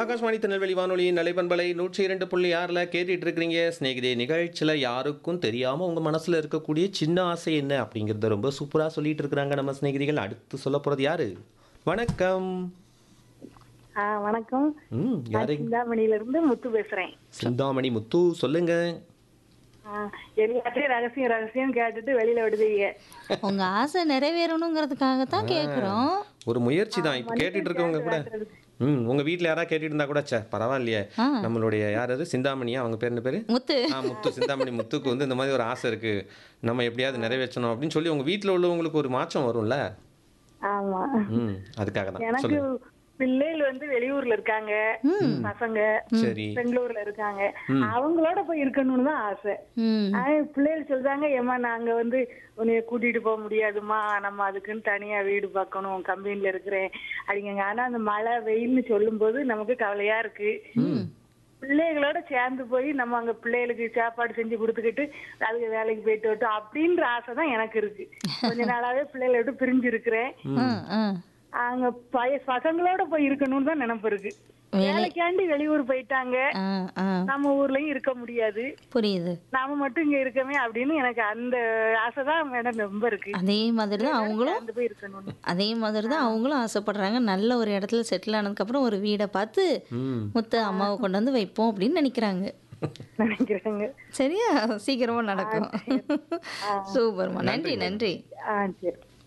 ஆகாஷ்வாணி திருநெல்வேலி வானொலி நலைபண்பலை நூற்றி இரண்டு புள்ளி ஆறில் கேட்டுட்டு இருக்கிறீங்க ஸ்நேகிதே நிகழ்ச்சியில் யாருக்கும் தெரியாமல் உங்கள் மனசில் இருக்கக்கூடிய சின்ன ஆசை என்ன அப்படிங்கிறத ரொம்ப சூப்பராக சொல்லிட்டு இருக்கிறாங்க நம்ம சிநேகிதிகள் அடுத்து சொல்ல போகிறது யாரு வணக்கம் ஆ வணக்கம் ம் யாரு சிந்தாமணியில இருந்து முத்து பேசுறேன் சிந்தாமணி முத்து சொல்லுங்க ஆ, எல்லாத்தையும் ரகசியம் ரகசியம் கேட்டுட்டு வெளியில விடுதீங்க உங்க ஆசை நிறைவேறணுங்கிறதுக்காக தான் கேக்குறோம் ஒரு முயற்சி தான் இப்போ கேட்டுட்டு இருக்கவங்க கூட ம் உங்கள் வீட்டில் யாராவது கேட்டுட்டு இருந்தா கூட சே பரவாயில்லையே ஆ. நம்மளுடைய யார் அது சிந்தாமணியா அவங்க பேர் என்ன பேர் முத்து ஆ முத்து சிந்தாமணி முத்துக்கு வந்து இந்த மாதிரி ஒரு ஆசை இருக்கு நம்ம எப்படியாவது நிறைவேற்றணும் அப்படின்னு சொல்லி உங்க வீட்டில் உள்ளவங்களுக்கு ஒரு மாற்றம் வரும்ல ஆமா ம் அதுக்காக தான் எனக்கு சொல்லுங்க பிள்ளைகள் வந்து வெளியூர்ல இருக்காங்க பசங்க சரி பெங்களூர்ல இருக்காங்க அவங்களோட போய் இருக்கணும்னு தான் ஆசை ம் ஆனா பிள்ளைகள் சொல்றாங்க ஏமா நாங்க வந்து உன்னைய கூட்டிட்டு போக முடியாதுமா நம்ம அதுக்குன்னு தனியா வீடு பார்க்கணும் கம்பெனில இருக்கிறேன் அப்படிங்க ஆனா அந்த மழை வெயில்னு சொல்லும்போது நமக்கு கவலையா இருக்கு பிள்ளைகளோட சேர்ந்து போய் நம்ம அங்க பிள்ளைகளுக்கு சாப்பாடு செஞ்சு கொடுத்துக்கிட்டு அதுக்கு வேலைக்கு போயிட்டு வரட்டும் அப்படின்ற ஆசை தான் எனக்கு இருக்கு கொஞ்ச நாளாவே பிள்ளைகளை விட்டு பிரிஞ்சு இருக்கிறேன் ஆ, ஆ. அங்க பய பசங்களோட போய் இருக்கணும்னு தான் நினைப்பு இருக்கு வேலைக்காண்டி வெளியூர் போயிட்டாங்க ஆ, ஆ. நம்ம ஊர்லயும் இருக்க முடியாது புரியுது நாம மட்டும் இங்க இருக்கமே அப்படின்னு எனக்கு அந்த ஆசை தான் மேடம் ரொம்ப இருக்கு அதே மாதிரி தான் அவங்களும் சேர்ந்து போய் இருக்கணும்னு அதே மாதிரி தான் அவங்களும் ஆசைப்படுறாங்க நல்ல ஒரு இடத்துல செட்டில் ஆனதுக்கப்புறம் ஒரு வீடை பார்த்து ம் முத்து அம்மாவை கொண்டு வந்து வைப்போம் அப்படின்னு நினைக்கிறாங்க நினைக்கிறாங்க சரியா சீக்கிரமா நடக்கும் சூப்பர்மா நன்றி நன்றி ஆ சரி